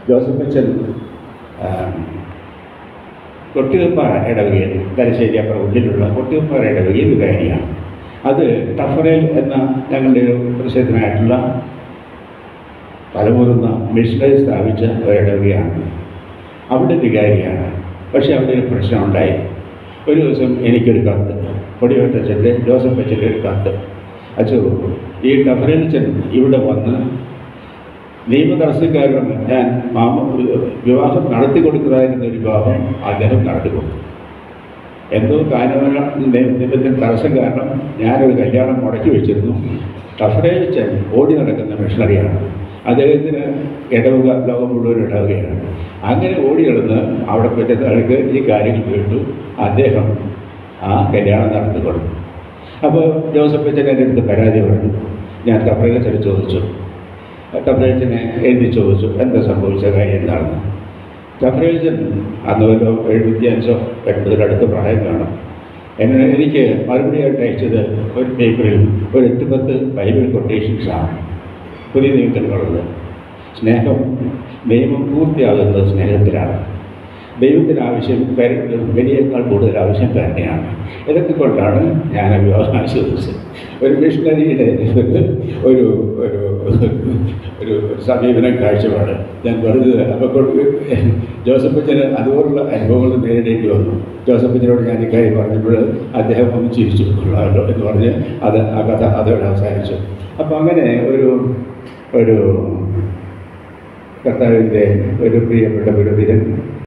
Joseph അച്ഛൻ ആ, കൊട്ടിയപ്പാറ ഇടവകയിൽ തലശ്ശേരി അപ്പുറം ഉള്ളിലുള്ള കൊട്ടിയപ്പാറ ഇടവകയിൽ വികാരിയാണ് അത് ടഫറേൽ എന്ന ഞങ്ങളുടെ ഒരു പ്രസിദ്ധനായിട്ടുള്ള പലമുറുന്ന മിഷണറി സ്ഥാപിച്ച ഒരു ഇടവകയാണ് അവിടെ വികാരിയാണ് പക്ഷേ അവിടെ ഒരു പ്രശ്നമുണ്ടായി ഒരു ദിവസം എനിക്കൊരു കത്ത് കൊടിയോട്ടച്ഛൻ്റെ ജോസഫ് അച്ഛൻ്റെ ഒരു കത്ത് അച്ഛോ ഈ ടഫറേലച്ഛൻ ഇവിടെ വന്ന് നിയമതടസ്സക്കാരോട് ഞാൻ മാമ വിവാഹം നടത്തി കൊടുക്കുന്നതായിരുന്ന ഒരു വിവാഹം അദ്ദേഹം നടത്തി കൊടുത്തു എന്തോ കാരണവന നിയമത്തിന് തടസ്സം കാരണം ഞാനൊരു കല്യാണം മുടക്കി വെച്ചിരുന്നു ടഫറേച്ചൻ ഓടി നടക്കുന്ന മിഷണറിയാണ് അദ്ദേഹത്തിന് ഇടവുക ലോകം മുഴുവൻ ഇടവുകയാണ് അങ്ങനെ ഓടി നടന്ന് അവിടെ പറ്റുന്ന ആൾക്ക് ഈ കാര്യങ്ങൾ കേട്ടു അദ്ദേഹം ആ കല്യാണം നടത്തി കൊടുത്തു അപ്പോൾ ജോസഫ് അച്ഛൻ എൻ്റെ അടുത്ത് പരാതി പറഞ്ഞു ഞാൻ ടഫറേച്ചനെ ചോദിച്ചു ടഫറേച്ചനെ എഴുതി ചോദിച്ചു എന്താ സംഭവിച്ച കാര്യം എന്താണെന്ന് ടഫറേച്ചൻ അന്ന് വല്ലോ എഴുപത്തിയഞ്ചോ എൺപതിനടുത്ത് പ്രായം കാണും എന്നെ എനിക്ക് മറുപടിയായിട്ട് അയച്ചത് ഒരു പേപ്പറിൽ ഒരു എട്ട് പത്ത് ബൈബിൾ കൊട്ടേഷൻസാണ് പുതിയ നിയമത്തിലുള്ളത് സ്നേഹം നിയമം പൂർത്തിയാകുന്നത് സ്നേഹത്തിലാണ് ദൈവത്തിന് ആവശ്യം പേരുടെ വലിയേക്കാൾ കൂടുതൽ ആവശ്യം തന്നെയാണ് ഇതൊക്കെ കൊണ്ടാണ് ഞാൻ ആ വിവാഹം ആസ്വദിച്ചത് ഒരു മിഷണറിയുടെ ഒരു ഒരു ഒരു സമീപനം കാഴ്ചപ്പാട് ഞാൻ വെറുതെ അപ്പോൾ കൊണ്ട് ജോസഫ് അച്ഛന് അതുപോലുള്ള അനുഭവങ്ങൾ നേരിടേണ്ടി വന്നു ജോസഫ് അച്ഛനോട് ഞാൻ ഇക്കാര്യം പറഞ്ഞപ്പോൾ അദ്ദേഹം ഒന്ന് ചിരിച്ചു കൊള്ളാമല്ലോ എന്ന് പറഞ്ഞ് അത് ആ കഥ അതോടെ അവസാനിച്ചു അപ്പോൾ അങ്ങനെ ഒരു ഒരു കർത്താവിൻ്റെ ഒരു പ്രിയപ്പെട്ട പുരോഹിതൻ